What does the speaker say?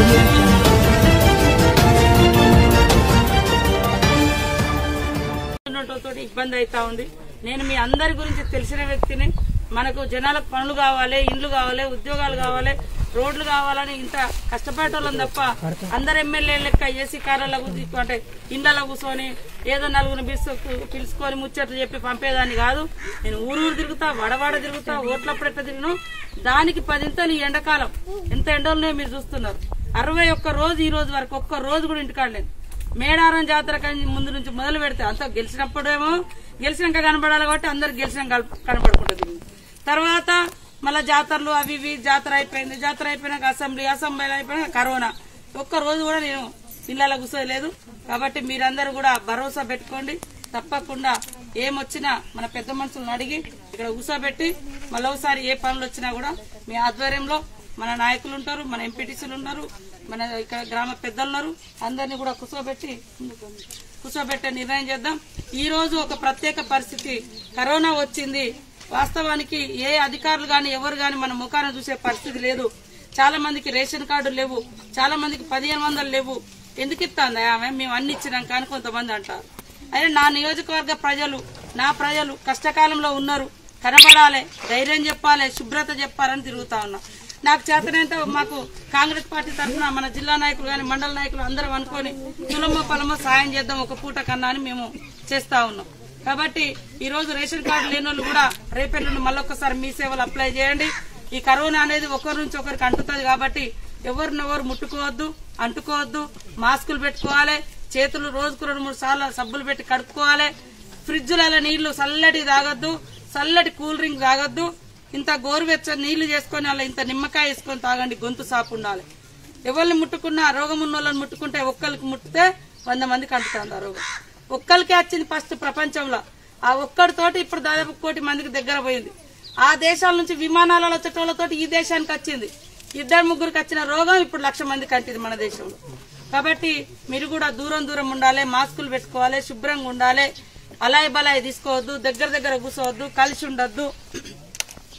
ఉన్నటోతో ఇబ్బంది అవుతా ఉంది నేను మీ అందరి గురించి తెలిసిన వ్యక్తిని మనకు జనాలకు పనులు కావాలి ఇండ్లు కావాలి ఉద్యోగాలు కావాలి రోడ్లు కావాలని ఇంత కష్టపడేటోళ్ళం తప్ప అందరు ఎమ్మెల్యే లెక్క ఏసీ కార్లలో కూర్చు- అంటే ఇండ్లలో కూర్చొని ఏదో నలుగురు పిలుచు పిలుచుకొని ముచ్చట్లు చెప్పి పంపేదాన్ని కాదు నేను ఊరూరు తిరుగుతా వడవాడ తిరుగుతా ఓట్లప్పుడు ఎట్లా తిరిగిను దానికి పదింతలు ఈ ఎండాకాలం ఎంత ఎండలున్నాయో మీరు చూస్తున్నారు అరవై ఒక్క రోజు ఈ రోజు వరకు ఒక్క రోజు కూడా ఇంటికాడలేదు మేడారం జాతర కని ముందు నుంచి మొదలు పెడితే అంతా గెలిచినప్పుడేమో గెలిచినాక కనబడాలి కాబట్టి అందరు గెలిచినాక కనప- కనపడుకుంటుంది తర్వాత మళ్ళా జాతరలు అవి ఇవి జాతర అయిపోయింది జాతర అయిపోయినాక అసెంబ్లీ అసెంబ్లీ అయిపోయినాక కరోనా ఒక్క రోజు కూడా నేను ఇళ్ళలో కూర్చోలేదు కాబట్టి మీరందరూ కూడా భరోసా పెట్టుకోండి తప్పకుండా ఏమొచ్చినా మన పెద్ద మనుషులను అడిగి ఇక్కడ కూర్చోబెట్టి మళ్ళీ ఒకసారి ఏ పనులు వచ్చినా కూడా మీ ఆధ్వర్యంలో మన నాయకులు ఉంటారు మన ఎంపీటీసీలు ఉన్నారు మన ఇక్కడ గ్రామ పెద్దలు ఉన్నారు అందరినీ కూడా కూర్చోబెట్టి కూర్చోబెట్టే నిర్ణయం చేద్దాం ఈ రోజు ఒక ప్రత్యేక పరిస్థితి కరోనా వచ్చింది వాస్తవానికి ఏ అధికారులు గాని ఎవరు గాని మన ముఖాన్ని చూసే పరిస్థితి లేదు చాలా మందికి రేషన్ కార్డు లేవు చాలా మందికి పదిహేను వందలు లేవు ఎందుకు ఇస్తాందా ఆమె మేము అన్ని ఇచ్చినాం కానీ కొంతమంది అంటారు అయినా నా నియోజకవర్గ ప్రజలు నా ప్రజలు కష్టకాలంలో ఉన్నారు కనబడాలి ధైర్యం చెప్పాలి శుభ్రత చెప్పాలని తిరుగుతా ఉన్నా నాకు చేతనైతే మాకు కాంగ్రెస్ పార్టీ తరఫున మన జిల్లా నాయకులు కానీ మండల నాయకులు అందరం అనుకొని తులమో పొలమో సాయం చేద్దాం ఒక పూట కన్నా అని మేము చేస్తా ఉన్నాం కాబట్టి ఈ రోజు రేషన్ కార్డు లేని వాళ్ళు కూడా రేపటి నుండి మళ్ళొక్కసారి మీ సేవలు అప్లై చేయండి ఈ కరోనా అనేది ఒకరి నుంచి ఒకరికి అంటుతుంది కాబట్టి ఎవరినెవరు ముట్టుకోవద్దు అంటుకోవద్దు మాస్కులు పెట్టుకోవాలి చేతులు రోజుకు రెండు మూడు సార్లు సబ్బులు పెట్టి కడుక్కోవాలి ఫ్రిడ్జ్లలో నీళ్లు చల్లటి తాగొద్దు చల్లటి కూల్ డ్రింక్ తాగొద్దు ఇంత గోరువెచ్చని నీళ్లు చేసుకొని అలా ఇంత నిమ్మకాయ వేసుకొని తాగండి గొంతు సాపు ఉండాలి ఎవరిని ముట్టుకున్నా రోగం ఉన్న వాళ్ళని ముట్టుకుంటే ఒక్కరికి ముట్టితే వంద మందికి అంటుతుంది ఆ రోగం ఒక్కరికే వచ్చింది ఫస్ట్ ప్రపంచంలో ఆ ఒక్కడితోటి ఇప్పుడు దాదాపు కోటి మందికి దగ్గర పోయింది ఆ దేశాల నుంచి విమానాలలో వచ్చేటోళ్ళతోటి ఈ దేశానికి వచ్చింది ఇద్దరు ముగ్గురికి వచ్చిన రోగం ఇప్పుడు లక్ష మందికి అంటింది మన దేశంలో కాబట్టి మీరు కూడా దూరం దూరం ఉండాలి మాస్కులు పెట్టుకోవాలి శుభ్రంగా ఉండాలి అలాయ్ బలాయ్ తీసుకోవద్దు దగ్గర దగ్గర కూర్చోవద్దు కలిసి ఉండొద్దు